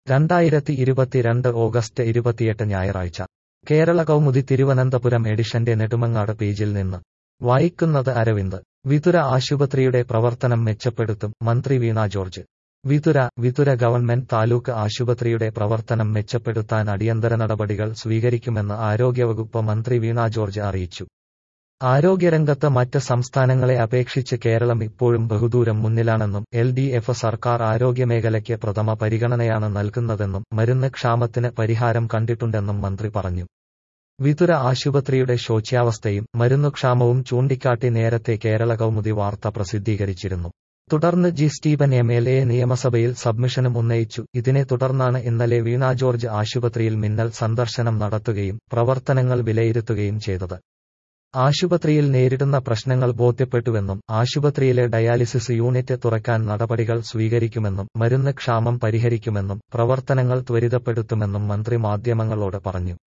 രണ്ടായിരത്തി ഇരുപത്തിരണ്ട് ഓഗസ്റ്റ് ഇരുപത്തിയെട്ട് ഞായറാഴ്ച കേരള കൗമുദി തിരുവനന്തപുരം എഡിഷന്റെ നെടുമങ്ങാട് പേജിൽ നിന്ന് വായിക്കുന്നത് അരവിന്ദ് വിതുര ആശുപത്രിയുടെ പ്രവർത്തനം മെച്ചപ്പെടുത്തും മന്ത്രി വീണ ജോർജ് വിതുര വിതുര ഗവൺമെന്റ് താലൂക്ക് ആശുപത്രിയുടെ പ്രവർത്തനം മെച്ചപ്പെടുത്താൻ അടിയന്തര നടപടികൾ സ്വീകരിക്കുമെന്ന് ആരോഗ്യവകുപ്പ് മന്ത്രി വീണ ജോർജ് അറിയിച്ചു ആരോഗ്യരംഗത്ത് മറ്റ് സംസ്ഥാനങ്ങളെ അപേക്ഷിച്ച് കേരളം ഇപ്പോഴും ബഹുദൂരം മുന്നിലാണെന്നും എൽ ഡി എഫ് സർക്കാർ ആരോഗ്യമേഖലയ്ക്ക് പ്രഥമ പരിഗണനയാണ് നൽകുന്നതെന്നും മരുന്ന് ക്ഷാമത്തിന് പരിഹാരം കണ്ടിട്ടുണ്ടെന്നും മന്ത്രി പറഞ്ഞു വിതുര ആശുപത്രിയുടെ ശോച്യാവസ്ഥയും മരുന്നുക്ഷാമവും ചൂണ്ടിക്കാട്ടി നേരത്തെ കേരള കൗമുദി വാർത്ത പ്രസിദ്ധീകരിച്ചിരുന്നു തുടർന്ന് G Stephen M L A നിയമസഭയിൽ സബ്മിഷനും ഉന്നയിച്ചു ഇതിനെ തുടർന്നാണ് ഇന്നലെ വീണ ജോർജ് ആശുപത്രിയിൽ മിന്നൽ സന്ദർശനം നടത്തുകയും പ്രവർത്തനങ്ങൾ വിലയിരുത്തുകയും ചെയ്തത് ആശുപത്രിയിൽ നേരിടുന്ന പ്രശ്നങ്ങൾ ബോധ്യപ്പെട്ടുവെന്നും ആശുപത്രിയിലെ ഡയാലിസിസ് യൂണിറ്റ് തുറക്കാൻ നടപടികൾ സ്വീകരിക്കുമെന്നും മരുന്ന് ക്ഷാമം പരിഹരിക്കുമെന്നും പ്രവർത്തനങ്ങൾ ത്വരിതപ്പെടുത്തുമെന്നും മന്ത്രി മാധ്യമങ്ങളോട് പറഞ്ഞു